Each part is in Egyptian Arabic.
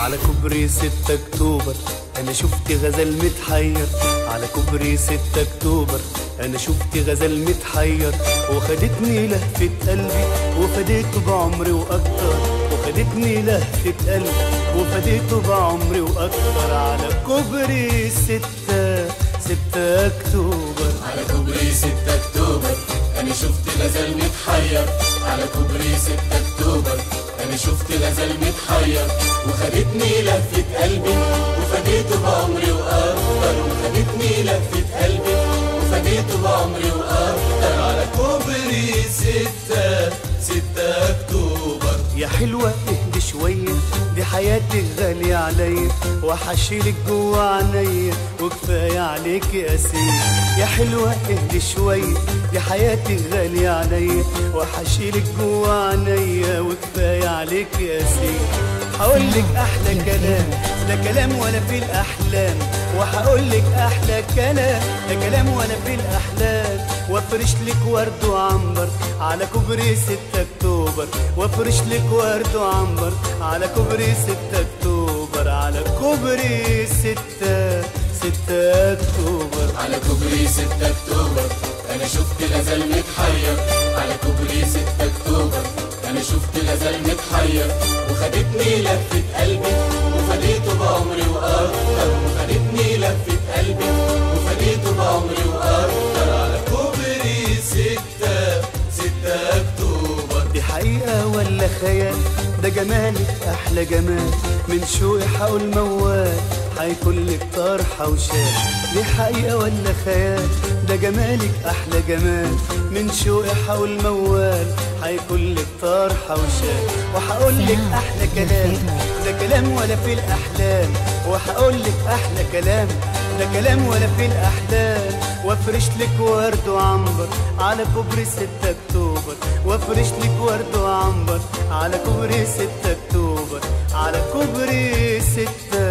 على كوبري ستة اكتوبر انا شفت غزل متحير على كوبري ستة اكتوبر انا شفت غزل متحير وخدتني لهفة قلبي وفديته بعمري واكتر وخدتني لهفة قلبي وفديته بعمري واكتر على كوبري ستة ستة اكتوبر على كوبري 6 اكتوبر انا شفت غزل متحير على كوبري 6 اكتوبر انا شفت غزل متحير وخدتني لفة قلبي وفديته بعمري واكتر وخدتني لفة قلبي وفديته بعمري واكتر على كوبري 6 6 اكتوبر يا حلوة اهدي شوية دي حياتك غالية عليا وحشيلك جوا عينيا وكفاية عليك يا سيد يا حلوة اهدي شوية دي حياتك غالية عليا وحشيلك جوا عينيا وكفاية عليك يا سيد هقولك احلى كلام ده كلام ولا في الاحلام وهقولك احلى كلام ده كلام ولا في الاحلام وافرش لك ورد وعنبر على كوبري 6 اكتوبر وافرش لك ورد وعنبر على كوبري 6 اكتوبر على كوبري 6 6 اكتوبر على كوبري 6 اكتوبر انا شفت غزل متحير على كوبري 6 اكتوبر انا شفت غزل متحير وخدتني لفة قلبي وفديته بعمري واكتر وخدتني لفة قلبي وفديته بعمري واكتر على كوبري 6 6 اكتوبر دي حقيقة ولا خيال ده جمالك أحلى جمال من شوقي حقول موال هيكون لك طرحة وشال دي حقيقة ولا خيال ده جمالك أحلى جمال من شوقي حقول موال هيكون لك طرحة وشال وهقول لك أحلى كلام ده كلام ولا في الأحلام وهقول لك أحلى كلام ده كلام ولا في الأحلام وافرش لك ورد وعنبر على كوبري 6 اكتوبر وافرش لك ورد وعنبر على كوبري 6 اكتوبر على كوبري 6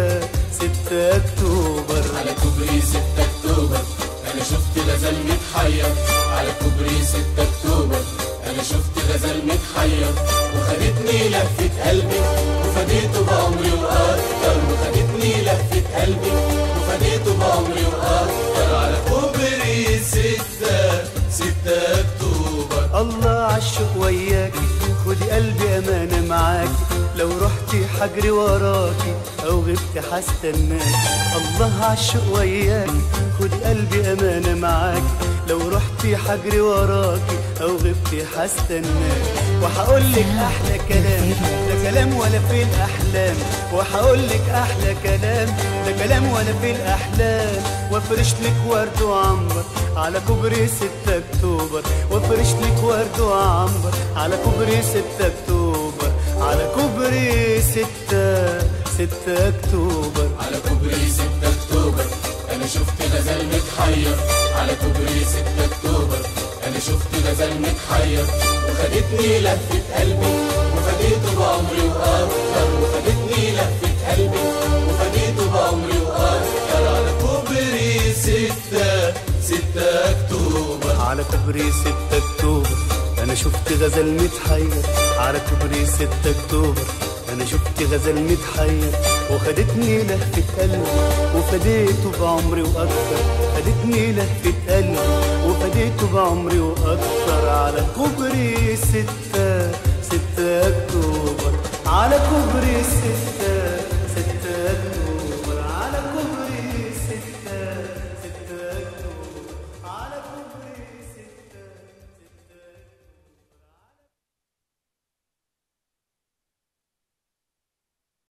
6 اكتوبر على كوبري 6 اكتوبر انا شفت غزل متحير على كوبري 6 اكتوبر انا شفت غزل متحير وخدتني لفة قلبي وفديته بعمري واكتر وخدتني لفة قلبي وفديته بعمري واكتر على كوبري 6 6 اكتوبر الله عالشوق وياكي خدي قلبي امانه معاكي لو رحتي حجري وراكي او غبتي هستناكي الله عالشوق وياكي خدي قلبي امانه معاكي لو رحتي حجري وراكي او غبتي هستناكي وهقولك احلى كلام ده كلام ولا في الاحلام وهقولك احلى كلام ده كلام ولا في الاحلام وافرش لك ورد وعنبر على كوبري 6 اكتوبر وافرش لك ورد وعنبر على كوبري 6 اكتوبر على كوبري 6 6 اكتوبر على كوبري 6 اكتوبر انا شفت غزل متحير على كوبري 6 اكتوبر انا شفت غزل متحير وخدتني لفة قلبي وفديته بعمري واكتر وخدتني لفة قلبي وفديته بعمري واكتر على كوبري 6 6 اكتوبر على كوبري 6 اكتوبر انا شفت غزل متحير على كوبري 6 اكتوبر انا شفت غزل متحير وخدتني لهفة قلبي وفديته بعمري واكتر خدتني لهفة قلبي وفديته بعمري واكتر على كوبري 6 6 اكتوبر على كوبري